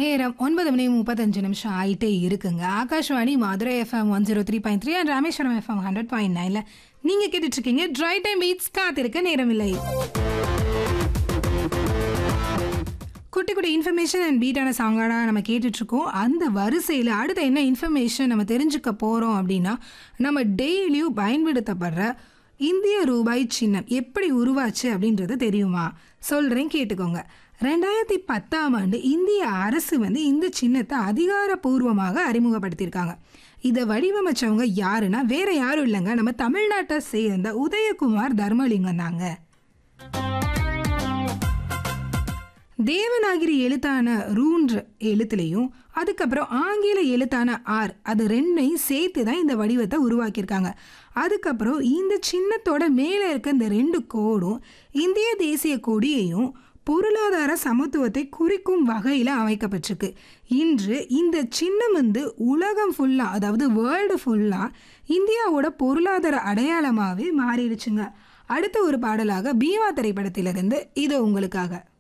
நேரம் ஒன்பது மணி முப்பத்தஞ்சு நிமிஷம் ஆயிட்டே இருக்குங்க Akashvani Madurai FM one zero three point three and Rameswaram FM hundred point நைன்ல நீங்க கேட்டுட்டு இருக்கீங்க ட்ரை டைம் பீட்ஸ் காத்திருக்க நேரமில்லை குட்டி குட்டி இன்ஃபர்மேஷன் அண்ட் பீட்டான சாங்கான நம்ம கேட்டுட்டு இருக்கோம் அந்த வரிசையில் அடுத்த என்ன இன்ஃபர்மேஷன் நம்ம தெரிஞ்சுக்க போகிறோம் அப்படின்னா நம்ம டெய்லியும் பயன்படுத்தப்படுற இந்திய ரூபாய் சின்னம் எப்படி உருவாச்சு அப்படின்றது தெரியுமா சொல்கிறேன் கேட்டுக்கோங்க ரெண்டாயிரத்தி பத்தாம் ஆண்டு இந்திய அரசு வந்து இந்த சின்னத்தை அதிகாரப்பூர்வமாக அறிமுகப்படுத்தியிருக்காங்க இதை வடிவமைச்சவங்க யாருன்னா வேற யாரும் இல்லைங்க நம்ம தமிழ்நாட்டை சேர்ந்த உதயகுமார் தர்மலிங்கம் தாங்க தேவநாகிரி எழுத்தான ரூன்ற எழுத்துலையும் அதுக்கப்புறம் ஆங்கில எழுத்தான ஆர் அது ரெண்டையும் சேர்த்து தான் இந்த வடிவத்தை உருவாக்கியிருக்காங்க அதுக்கப்புறம் இந்த சின்னத்தோட மேலே இருக்க இந்த ரெண்டு கோடும் இந்திய தேசிய கொடியையும் பொருளாதார சமத்துவத்தை குறிக்கும் வகையில் அமைக்கப்பட்டிருக்கு இன்று இந்த சின்னம் வந்து உலகம் ஃபுல்லாக அதாவது வேர்ல்டு ஃபுல்லாக இந்தியாவோட பொருளாதார அடையாளமாகவே மாறிடுச்சுங்க அடுத்த ஒரு பாடலாக பீமா திரைப்படத்திலிருந்து இது உங்களுக்காக